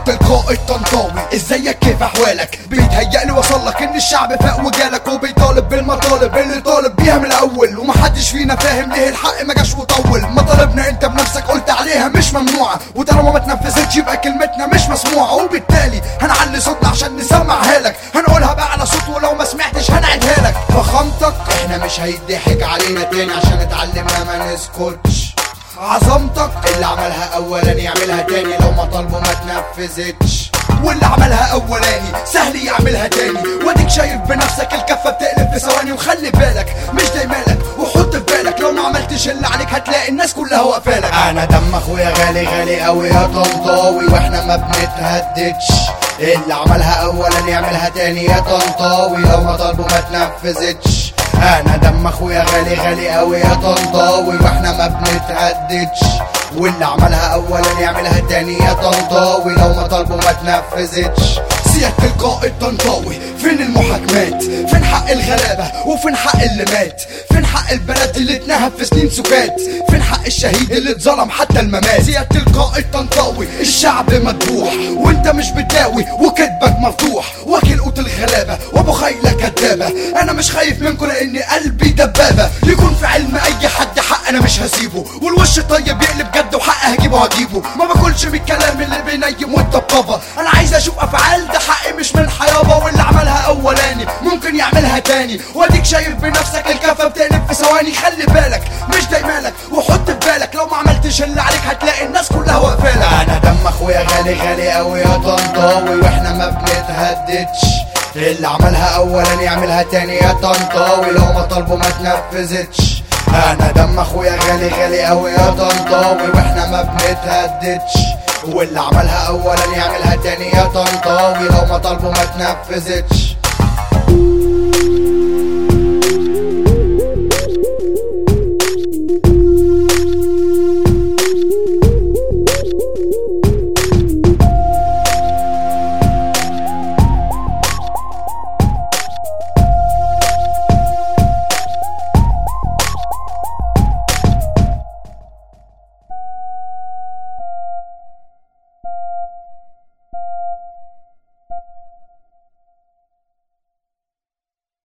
القائد طنطاوي ازيك كيف احوالك بيتهيألي وصلك ان الشعب فاق وجالك وبيطالب بالمطالب اللي طالب بيها من الاول ومحدش فينا فاهم ليه الحق ما جاش وطول مطالبنا انت بنفسك قلت عليها مش ممنوعه وطالما ما اتنفذتش يبقى كلمتنا مش مسموعه وبالتالي هنعلي صوتنا عشان نسمعها لك هنقولها بقى على صوت ولو ما سمعتش هنعيدها لك فخامتك احنا مش هيضحك علينا تاني عشان اتعلمنا ما نسكتش عظمتك اللي عملها اولا يعملها تاني لو ما طالبه ما تنفذتش واللي عملها اولاني سهل يعملها تاني واديك شايف بنفسك الكفه بتقلب في ثواني وخلي بالك مش دايمالك وحط في بالك لو ما عملتش اللي عليك هتلاقي الناس كلها واقفالك انا دم اخويا غالي غالي قوي يا طنطاوي واحنا ما بنتهددش اللي عملها اولا يعملها تاني يا طنطاوي لو ما طالبه ما تنفذتش انا دم اخويا غالي غالي قوي يا طنطاوي واحنا ما بنتهددش واللي عملها اولا يعملها تاني يا طنطاوي لو ما طالبه ما تنفذتش سيادة القائد طنطاوي فين المحاكمات فين حق الغلابة وفين حق اللي مات فين حق البلد اللي اتنهب في سنين سكات فين حق الشهيد اللي اتظلم حتى الممات سيادة القائد طنطاوي الشعب مذبوح وانت مش بتداوي وكذبك مفتوح واكل قوت الغلابة وابو خيلة كدابة انا مش خايف منكم لان قلبي دبابة يكون في علم اي حد حق انا مش هسيبه والوش طيب يقلب جد وحق هجيبه هجيبه ما باكلش من الكلام اللي بينيم والطبطبة انا عايز اشوف افعال ده حقي مش من حيابة واللي عملها اولاني ممكن يعملها تاني واديك شايف بنفسك الكفة بتقلب في ثواني خلي بالك مش دايمالك وحط في بالك لو ما عملتش اللي عليك هتلاقي الناس كلها واقفالك انا دم اخويا غالي غالي قوي يا طنطاوي واحنا ما بنتهددش اللي عملها اولا يعملها تاني يا طنطاوي لو ما طالبه ما تنفذتش انا دم اخويا غالي غالي قوي يا طنطاوي واحنا ما بنتهددش واللي عملها اولا يعملها تاني يا طنطاوي لو ما طالبه ما تنفذتش